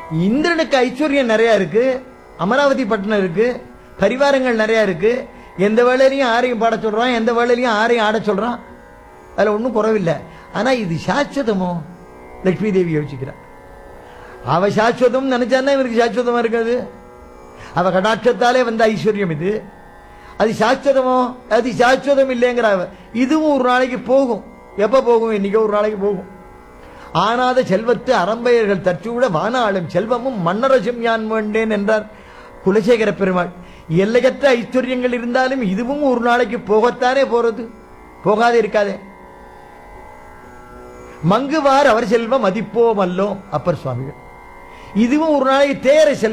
இந்திரனுக்கு ஐஸ்வர்யம் நிறைய இருக்கு அமராவதி பட்டணம் இருக்கு பரிவாரங்கள் நிறைய இருக்கு எந்த வேலையிலையும் ஆரையும் பாட சொல்றான் எந்த வேலையிலையும் ஆரையும் ஆட சொல்றான் அதுல ஒன்றும் குறவில்லை ஆனா இது சாஸ்வதமோ லட்சுமி தேவி யோசிக்கிறார் அவ சாஸ்வதம் நினைச்சாதான் இவருக்கு சாஸ்வதமா இருக்காது அவ கடாட்சத்தாலே வந்த ஐஸ்வர்யம் இது அது சாஸ்வதமோ அது சாஸ்வதம் இல்லைங்கிற அவ. இதுவும் ஒரு நாளைக்கு போகும் எப்ப போகும் இன்னைக்கு ஒரு நாளைக்கு போகும் ஆனாத செல்வத்து அறம்பெயர்கள் தற்றிவிட வானாளும் செல்வமும் மன்னரசும் யான் வேண்டேன் என்றார் குலசேகர பெருமாள் எல்லையற்ற ஐஸ்வர்யங்கள் இருந்தாலும் இதுவும் ஒரு நாளைக்கு போகத்தானே போறது போகாதே இருக்காதே மங்குவார் அவர் செல்வம் மதிப்போம் அல்லோம் அப்பர் சுவாமிகள் இதுவும் ஒரு நாளைக்கு தேர செல்வம்